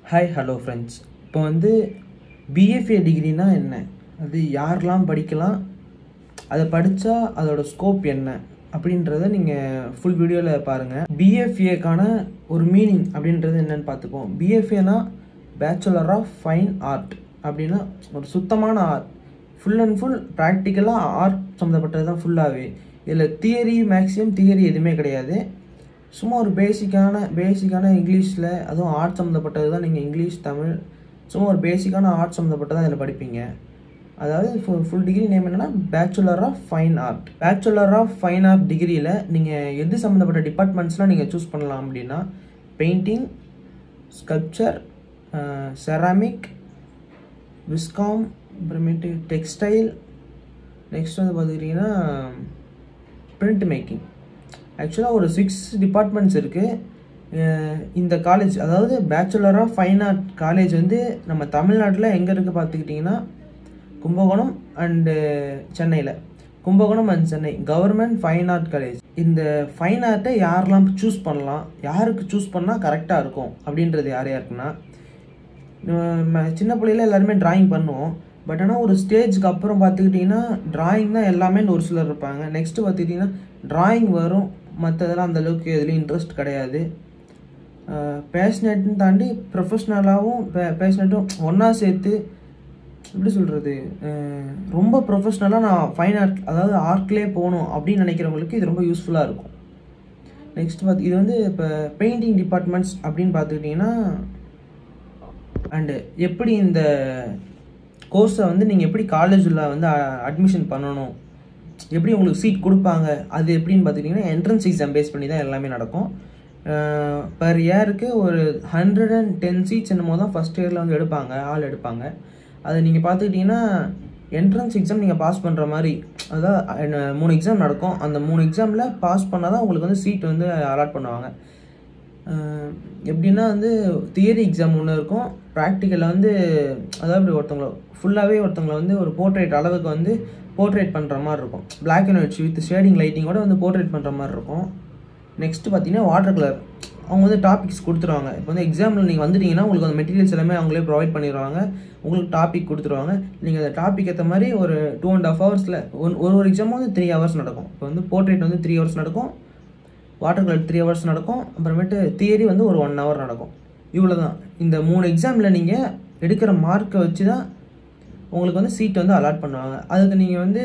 hi hello friends இப்போ வந்து PFA டிகிரினா என்ன அது யாரெல்லாம் படிக்கலாம் அதை படித்தா அதோட ஸ்கோப் என்ன அப்படின்றத நீங்கள் ஃபுல் வீடியோவில் பாருங்கள் பிஎஃப்ஏக்கான ஒரு மீனிங் அப்படின்றது என்னன்னு பார்த்துப்போம் பிஎஃப்ஏனா பேச்சுலர் ஆஃப் ஃபைன் ஆர்ட் அப்படின்னா ஒரு சுத்தமான ஆர்ட் ஃபுல் அண்ட் ஃபுல் ப்ராக்டிக்கலாக ஆர்ட் சம்மந்தப்பட்டது தான் ஃபுல்லாகவே இதில் தியரி மேக்ஸிமம் தியரி எதுவுமே கிடையாது சும்மா ஒரு பேசிக்கான பேசிக்கான இங்கிலீஷில் அதுவும் ஆர்ட் சம்மந்தப்பட்டது தான் நீங்கள் இங்கிலீஷ் தமிழ் சும்மா ஒரு பேசிக்கான ஆர்ட் சம்மந்தப்பட்டதான் இதில் படிப்பீங்க அதாவது ஃபுல் ஃபுல் டிகிரி நேம் என்னென்னா bachelor of fine art bachelor of fine art டிகிரியில் நீங்கள் எது சம்மந்தப்பட்ட டிபார்ட்மெண்ட்ஸ்லாம் நீங்கள் சூஸ் பண்ணலாம் அப்படின்னா பெயிண்டிங் ஸ்கல்ப்சர் செராமிக் விஸ்காம் அப்புறமேட்டு டெக்ஸ்டைல் நெக்ஸ்ட் வந்து பார்த்துக்கிட்டிங்கன்னா பிரிண்ட் மேக்கிங் ஆக்சுவலாக ஒரு சிக்ஸ் டிபார்ட்மெண்ட்ஸ் இருக்குது இந்த காலேஜ் அதாவது bachelor of fine art college வந்து நம்ம தமிழ்நாட்டில் எங்கே இருக்குது பார்த்துக்கிட்டிங்கன்னா கும்பகோணம் அண்டு சென்னையில் Kumbakonam and Chennai government fine art college இந்த ஃபைன் ஆர்ட்டை யாரெல்லாம் சூஸ் பண்ணலாம் யாருக்கு சூஸ் பண்ணால் கரெக்டாக இருக்கும் அப்படின்றது யார் யாருக்குன்னா நம்ம சின்ன பிள்ளையில எல்லாருமே டிராயிங் பண்ணுவோம் பட் ஆனால் ஒரு ஸ்டேஜ்க்கு அப்புறம் பார்த்துக்கிட்டிங்கன்னா டிராயிங் தான் எல்லாமே ஒரு சிலர் இருப்பாங்க நெக்ஸ்ட்டு பார்த்துக்கிட்டிங்கன்னா டிராயிங் வரும் மற்றதெல்லாம் அந்தளவுக்கு எதுலேயும் இன்ட்ரெஸ்ட் கிடையாது பேஷனேட்னு தாண்டி ப்ரொஃபஷ்னலாகவும் பே பேஷனேட்டும் ஒன்றா சேர்த்து எப்படி சொல்கிறது ரொம்ப ப்ரொஃபஷ்னலாக நான் ஃபைன் ஆர்ட் அதாவது ஆர்ட்லேயே போகணும் அப்படின்னு நினைக்கிறவங்களுக்கு இது ரொம்ப யூஸ்ஃபுல்லாக இருக்கும் நெக்ஸ்ட் பார்த்து இது வந்து இப்போ பெயிண்டிங் டிபார்ட்மெண்ட்ஸ் அப்படின்னு பார்த்துக்கிட்டிங்கன்னா அண்டு எப்படி இந்த கோர்ஸை வந்து நீங்கள் எப்படி காலேஜில் வந்து அட்மிஷன் பண்ணணும் எப்படி உங்களுக்கு சீட் கொடுப்பாங்க அது எப்படின்னு பார்த்துக்கிட்டிங்கன்னா என்ட்ரன்ஸ் எக்ஸாம் பேஸ் பண்ணி தான் எல்லாமே நடக்கும் பர் இயருக்கு ஒரு ஹண்ட்ரட் அண்ட் டென் சீட்ஸ் என்னமோ தான் ஃபஸ்ட் இயரில் வந்து எடுப்பாங்க ஆள் எடுப்பாங்க அதை நீங்கள் பார்த்துக்கிட்டிங்கன்னா என்ட்ரன்ஸ் எக்ஸாம் நீங்கள் பாஸ் பண்ணுற மாதிரி அதாவது மூணு எக்ஸாம் நடக்கும் அந்த மூணு எக்ஸாமில் பாஸ் பண்ணால் தான் உங்களுக்கு வந்து சீட் வந்து அலாட் பண்ணுவாங்க எப்படின்னா வந்து தியரி எக்ஸாம் ஒன்று இருக்கும் ப்ராக்டிக்கலில் வந்து அதாவது ஒருத்தவங்களை ஃபுல்லாகவே ஒருத்தவங்களை வந்து ஒரு போர்ட்ரேட் அளவுக்கு வந்து போர்ட்ரேட் பண்ணுற மாதிரி இருக்கும் black and white with shading லைட்டிங்கோட வந்து போர்ட்ரேட் பண்ணுற மாதிரி இருக்கும் நெக்ஸ்ட்டு பார்த்தீங்கன்னா வாட்டர் கலர் அவங்க வந்து டாபிக்ஸ் கொடுத்துருவாங்க இப்போ வந்து எக்ஸாமில் நீங்கள் வந்துட்டீங்கன்னா உங்களுக்கு அந்த மெட்டீரியல்ஸ் எல்லாமே அவங்களே ப்ரொவைட் பண்ணிடுவாங்க உங்களுக்கு டாபிக் கொடுத்துருவாங்க நீங்கள் அந்த டாபிக் ஏற்ற மாதிரி ஒரு டூ அண்ட் ஆஃப் ஹவர்ஸில் ஒன் ஒரு ஒரு எக்ஸாமும் வந்து த்ரீ ஹவர்ஸ் நடக்கும் இப்போ வந்து போர்ட்ரேட் வந்து த்ரீ ஹவர்ஸ் நடக்கும் வாட்டர் கலர் த்ரீ ஹவர்ஸ் நடக்கும் அப்புறமேட்டு தியரி வந்து ஒரு ஒன் ஹவர் நடக்கும் இவ்வளோ தான் இந்த மூணு எக்ஸாமில் நீங்கள் எடுக்கிற மார்க்கை வச்சு தான் உங்களுக்கு வந்து சீட் வந்து அலாட் பண்ணுவாங்க அதுக்கு நீங்கள் வந்து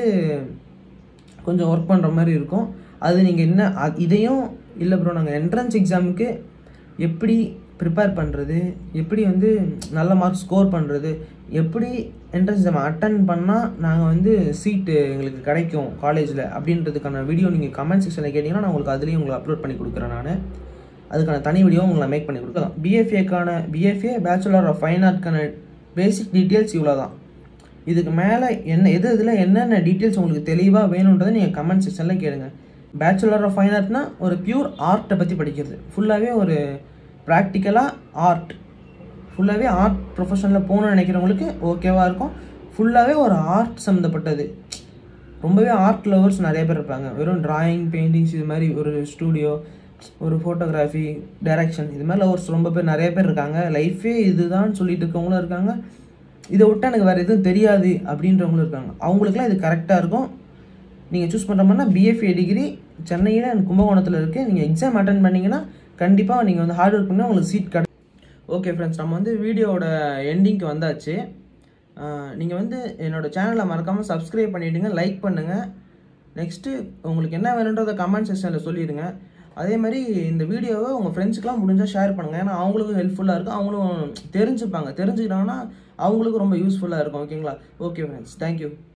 கொஞ்சம் ஒர்க் பண்ணுற மாதிரி இருக்கும் அது நீங்கள் என்ன இதையும் இல்லை ப்ரோ நாங்கள் என்ட்ரன்ஸ் எக்ஸாமுக்கு எப்படி ப்ரிப்பேர் பண்ணுறது எப்படி வந்து நல்ல மார்க் ஸ்கோர் பண்ணுறது எப்படி என்ட்ரன்ஸ் எக்ஸாம் அட்டன் பண்ணால் நாங்கள் வந்து சீட்டு எங்களுக்கு கிடைக்கும் காலேஜில் அப்படின்றதுக்கான வீடியோ நீங்கள் கமெண்ட் செக்ஷனில் கேட்டிங்கன்னா நான் உங்களுக்கு அதுலேயும் உங்களுக்கு அப்லோட் பண்ணி கொடுக்குறேன் நான் அதுக்கான தனி வீடியோ உங்களை மேக் பண்ணி கொடுக்கலாம் பிஎஃப்ஏக்கான பிஎஃப்ஏ பேச்சுலர் ஆஃப் ஃபைன் ஆர்ட்க்கான பேசிக் டீட்டெயில்ஸ் இவ்வளோ தான் இதுக்கு மேலே என்ன எது இதில் என்னென்ன டீட்டெயில்ஸ் உங்களுக்கு தெளிவாக வேணுன்றதை நீங்கள் கமெண்ட் செக்ஷனில் கேளுங்க பேச்சுலர் ஆஃப் ஃபைன் ஆர்ட்னா ஒரு பியூர் ஆர்ட்டை பற்றி படிக்கிறது ஃபுல்லாகவே ஒரு ப்ராக்டிக்கலாக ஆர்ட் ஃபுல்லாகவே ஆர்ட் ப்ரொஃபஷனில் போகணும்னு நினைக்கிறவங்களுக்கு ஓகேவாக இருக்கும் ஃபுல்லாகவே ஒரு ஆர்ட் சம்மந்தப்பட்டது ரொம்பவே ஆர்ட் லவர்ஸ் நிறைய பேர் இருப்பாங்க வெறும் ட்ராயிங் பெயிண்டிங்ஸ் இது மாதிரி ஒரு ஸ்டூடியோ ஒரு ஃபோட்டோகிராஃபி டைரக்ஷன் இது மாதிரி லவர்ஸ் ரொம்ப பேர் நிறைய பேர் இருக்காங்க லைஃபே இதுதான் சொல்லிட்டு இருக்கவங்களும் இருக்காங்க இதை விட்டு எனக்கு வேறு எதுவும் தெரியாது அப்படின்றவங்களும் இருக்காங்க அவங்களுக்குலாம் இது கரெக்டாக இருக்கும் நீங்கள் சூஸ் பண்ணுற மாதிரினா பிஎஃப்ஏ டிகிரி சென்னையில் அண்ட் கும்பகோணத்தில் இருக்குது நீங்கள் எக்ஸாம் அட்டன் பண்ணிங்கன்னா கண்டிப்பாக நீங்கள் வந்து ஹார்ட் ஒர்க் பண்ணால் உங்களுக்கு சீட் கிடை ஓகே ஃப்ரெண்ட்ஸ் நம்ம வந்து வீடியோவோட எண்டிங்க்கு வந்தாச்சு நீங்கள் வந்து என்னோடய சேனலை மறக்காமல் சப்ஸ்கிரைப் பண்ணிவிடுங்க லைக் பண்ணுங்கள் நெக்ஸ்ட்டு உங்களுக்கு என்ன வேணுன்றதை கமெண்ட் செக்ஷனில் சொல்லிடுங்க அதே மாதிரி இந்த வீடியோவை உங்கள் ஃப்ரெண்ட்ஸுக்கெலாம் முடிஞ்சால் ஷேர் பண்ணுங்கள் ஏன்னா அவங்களுக்கும் ஹெல்ப்ஃபுல்லாக இருக்கும் அவங்களும் தெரிஞ்சுப்பாங்க தெரிஞ்சுக்கிட்டாங்கன்னா அவங்களுக்கும் ரொம்ப யூஸ்ஃபுல்லாக இருக்கும் ஓகேங்களா ஓகே ஃப்ரெண்ட்ஸ் தேங்க்யூ